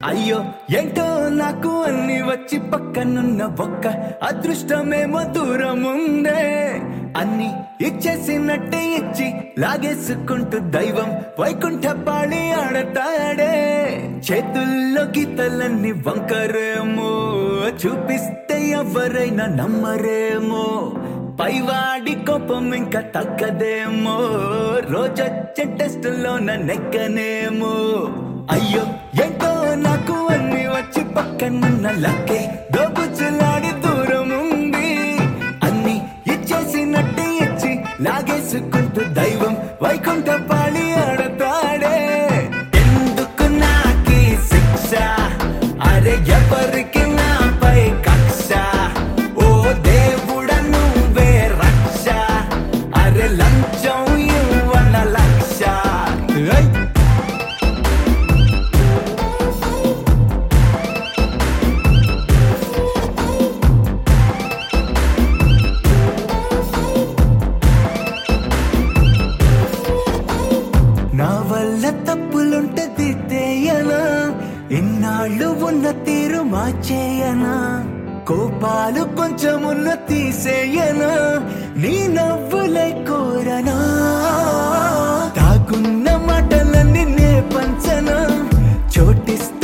అయ్యో ఏంటో నాకు అన్ని వచ్చి పక్కనున్న ఒక్క అదృష్టమేమో దూరం ఉందే అన్ని ఇచ్చేసినట్టే ఇచ్చి లాగేసుకుంటూ దైవం వైకుంఠ పాడి ఆడతాడే చేతుల్లో గీతలన్నీ వంకరేమో చూపిస్తే ఎవరైనా నమ్మరేమో పైవాడి కోపం ఇంకా తగ్గదేమో రోజొచ్చే టెస్టులో నెక్కనేమో అయ్యో ఏంటో నాకు అన్ని వచ్చి పక్కనున్న లక్కే దోబుచ్చులాడి దూరం ఉంది అన్ని ఇచ్చేసినట్టు ఇచ్చి లాగేసుకుంటూ దైవం వైకుంఠ పాడి ఆడతాడే ఎందుకు నాకి శిక్ష అరే ఎవరికి నాపై కక్ష ఓ దేవుడ నువ్వే రక్ష అరే లంచం ఇవ్వన లక్ష ఐ! నా వల్ల తప్పులుంటే దిద్దేయనా ఇన్నాళ్ళు ఉన్న తీరు మార్చేయనా కోపాలు కొంచెమున్న తీసేయనా నీ నవ్వులై కోరనా తాకున్న మాటలన్నీ నే పంచనా చోటిస్తే